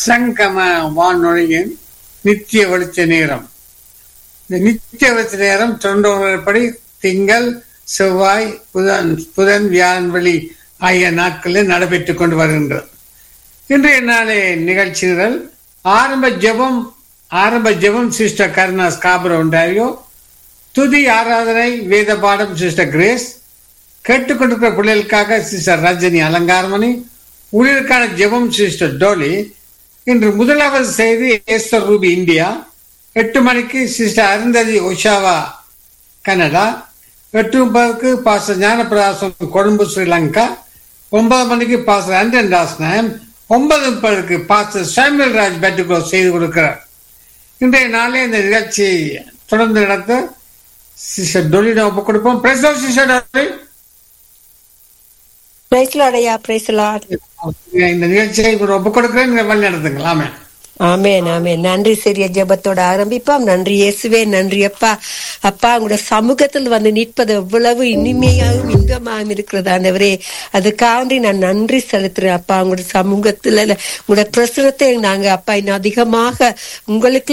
சங்கம வானொலியின் நித்திய வெளிச்ச நேரம் இந்த நித்திய வெளிச்ச நேரம் தொண்டோப்படி திங்கள் செவ்வாய் புதன் புதன் வியாழன் வெளி ஆகிய நாட்களில் நடைபெற்றுக் கொண்டு வருகின்றது இன்றைய நாளே நிகழ்ச்சிகள் ஆரம்ப ஜெபம் ஆரம்ப ஜெபம் சிஸ்டர் கருணா ஸ்காபர் ஒன்றாரியோ துதி ஆராதனை வேத பாடம் சிஸ்டர் கிரேஸ் கேட்டுக்கொண்டிருக்கிற பிள்ளைகளுக்காக சிஸ்டர் ரஜினி அலங்காரமணி ஊழியருக்கான ஜெபம் சிஸ்டர் டோலி இன்று முதலாவது செய்தி எஸ்டர் ரூபி இந்தியா எட்டு மணிக்கு சிஸ்டர் அருந்ததி ஒஷாவா கனடா எட்டு முப்பதுக்கு பாஸ்டர் ஞானபிரகாசம் கொழும்பு ஸ்ரீலங்கா ஒன்பது மணிக்கு பாஸ்டர் அண்டன் ராஸ்நாயம் ஒன்பது முப்பதுக்கு பாஸ்டர் சாமுவேல் ராஜ் பெட்டுக்கோ செய்து கொடுக்கிறார் இன்றைய நாளே இந்த நிகழ்ச்சியை தொடர்ந்து நடத்த சிஸ்டர் டொலிடம் ஒப்புக் கொடுப்போம் பிரசோ சிஸ்டர் டொலி பிரைஸ்லாடையா பிரைஸ்லாட் இந்த நிகழ்ச்சியை இப்ப ஒப்புக் கொடுக்கிறேன் நீங்க வழி நடத்துங்களாமே ஆமேன் ஆமேன் நன்றி சிறிய ஜெபத்தோட ஆரம்பிப்போம் நன்றி இயேசுவே நன்றி அப்பா அப்பா உங்களோட சமூகத்தில் வந்து நிற்பது எவ்வளவு இனிமையாகவும் இன்பமாகவும் இருக்கிறது ஆண்டவரே அதுக்காண்டி நான் நன்றி செலுத்துறேன் அப்பா உங்களோட சமூகத்துல உங்களோட பிரசுரத்தை நாங்க அப்பா இன்னும் அதிகமாக உங்களுக்கு